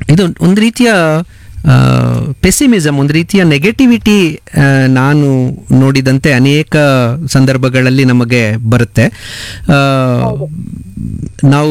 ಇದು ಒಂದು ರೀತಿಯ ಪೆಸಿಮಿಸಮ್ ಒಂದು ರೀತಿಯ ನೆಗೆಟಿವಿಟಿ ನಾನು ನೋಡಿದಂತೆ ಅನೇಕ ಸಂದರ್ಭಗಳಲ್ಲಿ ನಮಗೆ ಬರುತ್ತೆ ಆ, ನಾವು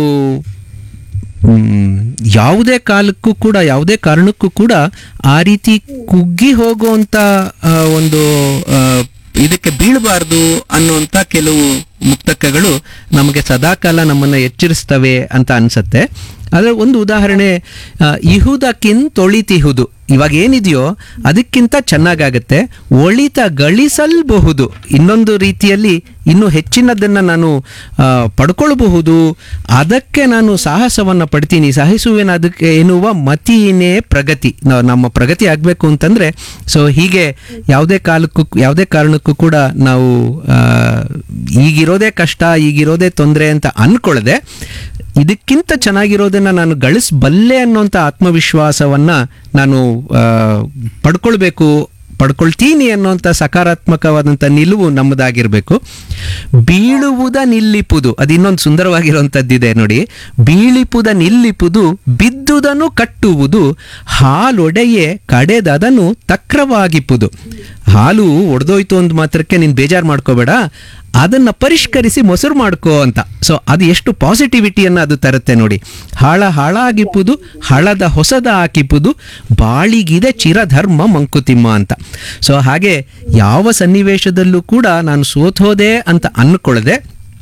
ಮ್, ಯಾವುದೇ ಕಾಲಕ್ಕೂ ಕೂಡ ಯಾವುದೇ ಕಾರಣಕ್ಕೂ ಕೂಡ ಆ ರೀತಿ ಕುಗ್ಗಿ ಹೋಗುವಂಥ ಆ, ಒಂದು ಆ, ಇದಕ್ಕೆ ಬೀಳಬಾರ್ದು ಅನ್ನುವಂಥ ಕೆಲವು ಮುಕ್ತಕಗಳು ನಮಗೆ ಸದಾಕಾಲ ನಮ್ಮನ್ನು ಎಚ್ಚರಿಸ್ತವೆ ಅಂತ ಅನ್ಸತ್ತೆ ಅದರ ಒಂದು ಉದಾಹರಣೆ ಆ, ಇಹುದಕ್ಕಿಂತೊಳಿತಿಹುದು ಇವಾಗ ಏನಿದೆಯೋ ಅದಕ್ಕಿಂತ ಚೆನ್ನಾಗಾಗತ್ತೆ ಒಳಿತ ಗಳಿಸಲ್ಬಹುದು ಇನ್ನೊಂದು ರೀತಿಯಲ್ಲಿ ಇನ್ನೂ ಹೆಚ್ಚಿನದನ್ನು ನಾನು ಆ, ಪಡ್ಕೊಳ್ಬಹುದು ಅದಕ್ಕೆ ನಾನು ಸಾಹಸವನ್ನು ಪಡ್ತೀನಿ ಸಹಿಸುವೇನು ಅದಕ್ಕೆ ಎನ್ನುವ ಮತಿನೇ ಪ್ರಗತಿ ನಾವು ನಮ್ಮ ಪ್ರಗತಿ ಆಗಬೇಕು ಅಂತಂದರೆ ಸೊ ಹೀಗೆ ಯಾವುದೇ ಕಾಲಕ್ಕೂ ಯಾವುದೇ ಕಾರಣಕ್ಕೂ ಕೂಡ ನಾವು ಆ, ಈಗಿರೋದೇ ಕಷ್ಟ ಈಗಿರೋದೇ ತೊಂದರೆ ಅಂತ ಅಂದ್ಕೊಳ್ಳದೆ ಇದಕ್ಕಿಂತ ಚೆನ್ನಾಗಿರೋದನ್ನ ನಾನು ಗಳಿಸಬಲ್ಲೆ ಅನ್ನೋಂಥ ಆತ್ಮವಿಶ್ವಾಸವನ್ನ ನಾನು ಆ, ಪಡ್ಕೊಳ್ಬೇಕು ಪಡ್ಕೊಳ್ತೀನಿ ಅನ್ನೋಂಥ ಸಕಾರಾತ್ಮಕವಾದಂಥ ನಿಲುವು ನಮ್ಮದಾಗಿರಬೇಕು ಬೀಳುವುದ ನಿಲ್ಲಿಪುದು ಅದು ಇನ್ನೊಂದು ಸುಂದರವಾಗಿರುವಂಥದ್ದಿದೆ ನೋಡಿ ಬೀಳಿಪುದ ನಿಲ್ಲಿಪುದು ಬಿದ್ದುದನ್ನು ಕಟ್ಟುವುದು ಹಾಲೊಡೆಯೆ ಕಡೆದದನು ತಕ್ರವಾಗಿಪುದು ಹಾಲು ಒಡೆದೋಯ್ತು ಅಂದ ಮಾತ್ರಕ್ಕೆ ನೀನು ಬೇಜಾರು ಮಾಡ್ಕೋಬೇಡ ಅದನ್ನ ಪರಿಷ್ಕರಿಸಿ ಮೊಸರು ಮಾಡ್ಕೋ ಅಂತ ಸೊ ಅದು ಎಷ್ಟು ಪಾಸಿಟಿವಿಟಿಯನ್ನು ಅದು ತರುತ್ತೆ ನೋಡಿ ಹಾಳ ಹಾಳಾಗಿಪ್ಪುದು ಹಳದ ಹೊಸದ ಹಾಕಿಪ್ಪುದು ಬಾಳಿಗಿದೆ ಚಿರಧರ್ಮ ಮಂಕುತಿಮ್ಮ ಅಂತ ಸೊ ಹಾಗೆ ಯಾವ ಸನ್ನಿವೇಶದಲ್ಲೂ ಕೂಡ ನಾನು ಸೋತೋದೆ ಅಂತ ಅನ್ಕೊಳ್ಳದೆ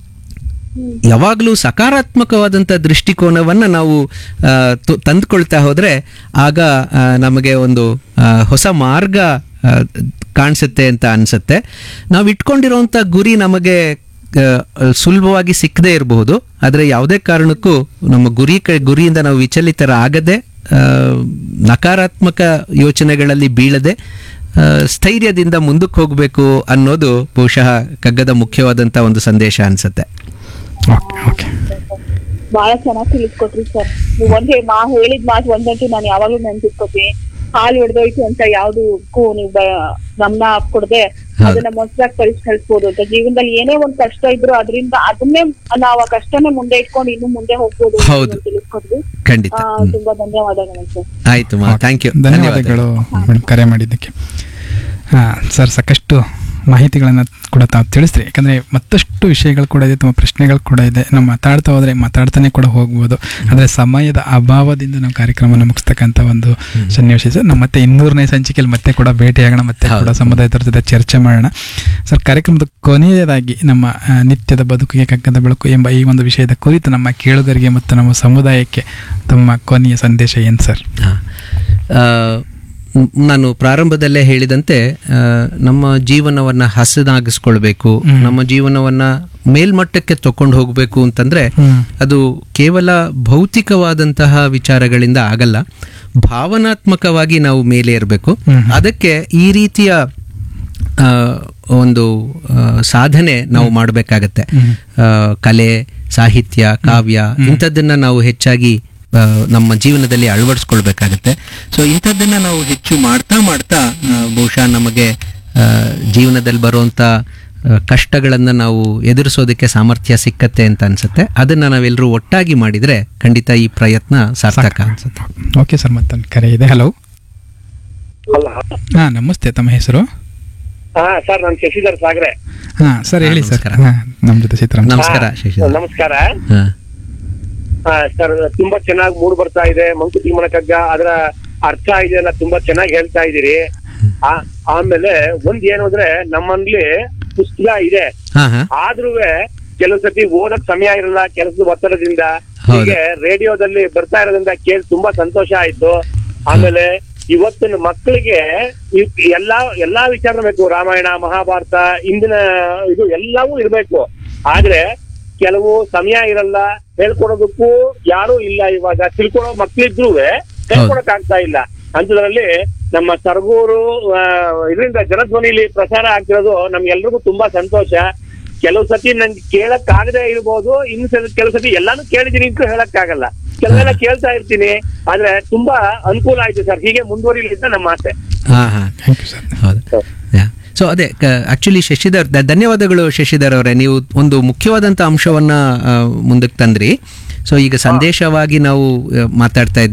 ಯಾವಾಗಲೂ ಸಕಾರಾತ್ಮಕವಾದಂಥ ದೃಷ್ಟಿಕೋನವನ್ನು ನಾವು ಆ, ತು- ತಂದುಕೊಳ್ತಾ ಹೋದರೆ ಆಗ ಆ, ನಮಗೆ ಒಂದು ಆ, ಹೊಸ ಮಾರ್ಗ ಆ, ಕಾಣಿಸುತ್ತೆ ಅಂತ ಅನಿಸುತ್ತೆ ನಾವು ಇಟ್ಕೊಂಡಿರೋಂಥ ಗುರಿ ನಮಗೆ ಆ, ಸುಲಭವಾಗಿ ಸಿಕ್ಕದೇ ಇರಬಹುದು ಆದರೆ ಯಾವುದೇ ಕಾರಣಕ್ಕೂ ನಮ್ಮ ಗುರಿ ಕ ಗುರಿಯಿಂದ ನಾವು ವಿಚಲಿತರ ಆಗದೆ ಆ, ನಕಾರಾತ್ಮಕ ಯೋಚನೆಗಳಲ್ಲಿ ಬೀಳದೆ ಆ, ಸ್ಥೈರ್ಯದಿಂದ ಮುಂದಕ್ಕೆ ಹೋಗಬೇಕು ಅನ್ನೋದು ಬಹುಶಃ ಕಗ್ಗದ ಮುಖ್ಯವಾದಂಥ ಒಂದು ಸಂದೇಶ ಅನಿಸುತ್ತೆ ಓಕೆ ಓಕೆ ಬಹಳ ಚೆನ್ನಾಗಿ ತಿಳಿಸ್ಕೊಟ್ರಿ ಸರ್ ನೀವು ಒಂದೇ ಮಾ ಹೇಳಿದ ಮಾತು ಒಂದಂತೂ ನಾನು ಯಾವಾಗ್ಲೂ ನೆನ್ಪಿಟ್ಕೋತೀನಿ ಹಾಲು ಹಿಡ್ದೋಯ್ತು ಅಂತ ಯಾವ್ದಕ್ಕೂ ನೀವು ಬ- ಗಮನ ಕೊಡದೆ ಹೌದು. ಅದನ್ನ ಮೊಸರಾಗಿ ಪರಿಷ್ಕರಿಸ್ಬೋದು ಅಂತ ಜೀವನದಲ್ಲಿ ಏನೇ ಒಂದ್ ಕಷ್ಟ ಇದ್ರು ಅದರಿಂದ ಅದನ್ನೇ ನಾವು ಆ ಕಷ್ಟನೇ ಮುಂದೆ ಇಟ್ಕೊಂಡು ಇನ್ನು ಮುಂದೆ ಹೋಗ್ಬೋದು ಅಂತ ಹೌದು. ತಿಳಿಸ್ಕೊಟ್ರಿ ಖಂಡಿತ ಆ, ತುಂಬಾ ಧನ್ಯವಾದಗಳು ಸರ್ ಆಯ್ತು ಮಾ ಥ್ಯಾಂಕ್ ಯು ಧನ್ಯವಾದಗಳು ಮೇಡಮ್ ಕರೆ ಮಾಡಿದ್ದಕ್ಕೆ ಹಾಂ ಸರ್ ಸಾಕಷ್ಟು ಮಾಹಿತಿಗಳನ್ನು ಕೂಡ ತಾವು ತಿಳಿಸ್ರಿ ಯಾಕಂದರೆ ಮತ್ತಷ್ಟು ವಿಷಯಗಳು ಕೂಡ ಇದೆ ತುಂಬ ಪ್ರಶ್ನೆಗಳು ಕೂಡ ಇದೆ ನಾವು ಮಾತಾಡ್ತಾ ಹೋದರೆ ಮಾತಾಡ್ತಾನೆ ಕೂಡ ಹೋಗ್ಬೋದು ಆದರೆ ಸಮಯದ ಅಭಾವದಿಂದ ನಾವು ಕಾರ್ಯಕ್ರಮನ ಮುಗಿಸ್ತಕ್ಕಂಥ ಒಂದು ಸನ್ನಿವೇಶ ಸರ್ ನಾವು ಮತ್ತೆ ಇನ್ನೂರನೇ ಸಂಚಿಕೆಯಲ್ಲಿ ಮತ್ತೆ ಕೂಡ ಭೇಟಿಯಾಗೋಣ ಮತ್ತೆ ಕೂಡ ಹೌದು. ಸಮುದಾಯದವ್ರ ಜೊತೆ ಚರ್ಚೆ ಮಾಡೋಣ ಸರ್ ಕಾರ್ಯಕ್ರಮದ ಕೊನೆಯದಾಗಿ ನಮ್ಮ ಆ, ನಿತ್ಯದ ಬದುಕಿಗೆ ಕಗ್ಗದ ಬೆಳಕು ಎಂಬ ಈ ಒಂದು ವಿಷಯದ ಕುರಿತು ನಮ್ಮ ಕೇಳುಗರಿಗೆ ಮತ್ತು ನಮ್ಮ ಸಮುದಾಯಕ್ಕೆ ತಮ್ಮ ಕೊನೆಯ ಸಂದೇಶ ಏನು ಸರ್ ಹಾ. ಆ, ಮ್- ನಾನು ಪ್ರಾರಂಭದಲ್ಲೇ ಹೇಳಿದಂತೆ ಆ, ನಮ್ಮ ಜೀವನವನ್ನ ಹಸನಾಗಿಸ್ಕೊಳ್ಬೇಕು ಹ್ಮ್. ನಮ್ಮ ಜೀವನವನ್ನ ಮೇಲ್ಮಟ್ಟಕ್ಕೆ ತಕೊಂಡು ಹೋಗಬೇಕು ಅಂತಂದ್ರೆ ಹ್ಮ್. ಅದು ಕೇವಲ ಭೌತಿಕವಾದಂತಹ ವಿಚಾರಗಳಿಂದ ಆಗಲ್ಲ ಭಾವನಾತ್ಮಕವಾಗಿ ನಾವು ಮೇಲೆ ಇರಬೇಕು ಹ್ಮ್. ಅದಕ್ಕೆ ಈ ರೀತಿಯ ಆ, ಒಂದು ಆ, ಸಾಧನೆ ನಾವು ಮಾಡಬೇಕಾಗತ್ತೆ ಹ್ಮ್. ಕಲೆ ಸಾಹಿತ್ಯ ಕಾವ್ಯ ಇಂಥದ್ದನ್ನ ನಾವು ಹೆಚ್ಚಾಗಿ ಆ, ನಮ್ಮ ಜೀವನದಲ್ಲಿ ಅಳವಡಿಸ್ಕೊಳ್ಬೇಕಾಗತ್ತೆ ಸೊ ಇಂಥದ್ದನ್ನ ನಾವು ಹೆಚ್ಚು ಮಾಡ್ತಾ ಮಾಡ್ತಾ ಆ, ಬಹುಶಃ ನಮಗೆ ಆ, ಜೀವನದಲ್ಲಿ ಬರುವಂಥ ಕಷ್ಟಗಳನ್ನು ನಾವು ಎದುರಿಸೋದಕ್ಕೆ ಸಾಮರ್ಥ್ಯ ಸಿಕ್ಕತ್ತೆ ಅಂತ ಅನ್ಸುತ್ತೆ ಅದನ್ನ ನಾವೆಲ್ಲರೂ ಒಟ್ಟಾಗಿ ಮಾಡಿದ್ರೆ ಖಂಡಿತ ಈ ಪ್ರಯತ್ನ ಸಾರ್ಥಕ ಅನ್ಸುತ್ತೆ ಓಕೆ ಸರ್ ಮತ್ತೊಂದು ಕರೆ ಇದೆ ಹಲೋ ಅಲ್ಲ ಹಾಂ ನಮಸ್ತೆ ತಮ್ಮ ಹೆಸರು ಹಾ ಸರ್ ನಾನು ಶಶಿಧರ್ ಸಾಗರೆ ಹಾಂ ಸರ್ ಹೇಳಿ ಸರ್ ನಮಸ್ಕಾರ. ಹಾಂ ನಮ್ಮ ಜೊತೆ ಚಿತ್ರ ನಮಸ್ಕಾರ ಹಾ, ಶಶಿಧರ್ ನಮಸ್ಕಾರ ಹಾ ಹಾ ಸರ್ ತುಂಬಾ ಚೆನ್ನಾಗಿ ಮೂಡ್ ಬರ್ತಾ ಇದೆ ಮಂಕುತಿಮ್ಮನ ಕಗ್ಗ ಅದರ ಅರ್ಥ ಇದೆಯಲ್ಲ ತುಂಬಾ ಚೆನ್ನಾಗಿ ಹೇಳ್ತಾ ಇದೀರಿ ಆ, ಆಮೇಲೆ ಒಂದ್ ಏನು ಅಂದ್ರೆ ನಮ್ಮಲ್ಲಿ ಪುಸ್ತಕ ಇದೆ ಹಾ ಹಾ ಆದ್ರೂ ಕೆಲವು ಸತಿ ಓದಕ್ ಸಮಯ ಇರಲ್ಲ ಕೆಲಸದ ಒತ್ತಡದಿಂದ ಹೌದು. ಹೀಗೆ ರೇಡಿಯೋದಲ್ಲಿ ಬರ್ತಾ ಇರೋದ್ರಿಂದ ಕೇಳಿ ತುಂಬಾ ಸಂತೋಷ ಆಯ್ತು ಆಮೇಲೆ ಇವತ್ತಿನ ಮಕ್ಕಳಿಗೆ ಇವ್- ಎಲ್ಲಾ ಎಲ್ಲಾ ವಿಚಾರ ಬೇಕು ರಾಮಾಯಣ ಮಹಾಭಾರತ ಇಂದಿನ ಇದು ಎಲ್ಲವೂ ಇರ್ಬೇಕು ಆದ್ರೆ ಕೆಲವು ಸಮಯ ಇರಲ್ಲ ಹೇಳ್ಕೊಡೋದಕ್ಕೂ ಯಾರು ಇಲ್ಲ ಇವಾಗ ತಿಳ್ಕೊಳೋ ಮಕ್ಳಿದ್ರು ಹೇಳ್ಕೊಡಕ್ ಆಗ್ತಾ ಇಲ್ಲ ಅಂತದ್ರಲ್ಲಿ ನಮ್ಮ ಸರ್ಗೂರು ಆ, ಇದರಿಂದ ಜನಧ್ವನಿಲಿ ಪ್ರಸಾರ ಆಗ್ತಿರೋದು ನಮ್ಗೆಲ್ರಿಗೂ ತುಂಬಾ ಸಂತೋಷ ಕೆಲವು ಸತಿ ನನ್ಗೆ ಕೇಳಕ್ ಆಗದೆ ಇರ್ಬೋದು ಇನ್ನು ಸಲ ಕೆಲವು ಸತಿ ಎಲ್ಲಾನು ಕೇಳಿದೀನಿ ಅಂತ ಹೇಳಕ್ ಆಗಲ್ಲ ಕೆಲವೆಲ್ಲ ಕೇಳ್ತಾ ಇರ್ತೀನಿ ಆದ್ರೆ ತುಂಬಾ ಅನುಕೂಲ ಆಯ್ತು ಸರ್ ಹೀಗೆ ಮುಂದುವರಿಲಿ ಅಂತ ನಮ್ಮ ಆಸೆ ಹಾ ಹಾ ಥ್ಯಾಂಕ್ ಯು ಸರ್ ಹೌದು ಸೊ ಅದೇ ಆಕ್ಚುಲಿ ಶಶಿಧರ್ ದ- ಧನ್ಯವಾದಗಳು ಶಶಿಧರ್ ಅವರೇ ನೀವು ಒಂದು ಮುಖ್ಯವಾದಂಥ ಅಂಶವನ್ನ ಆ, ಮುಂದಕ್ಕೆ ತಂದ್ರಿ ಸೊ ಈಗ ಸಂದೇಶವಾಗಿ ನಾವು ಆ, ಮಾತಾಡ್ತಾ ಇದ್ವಿ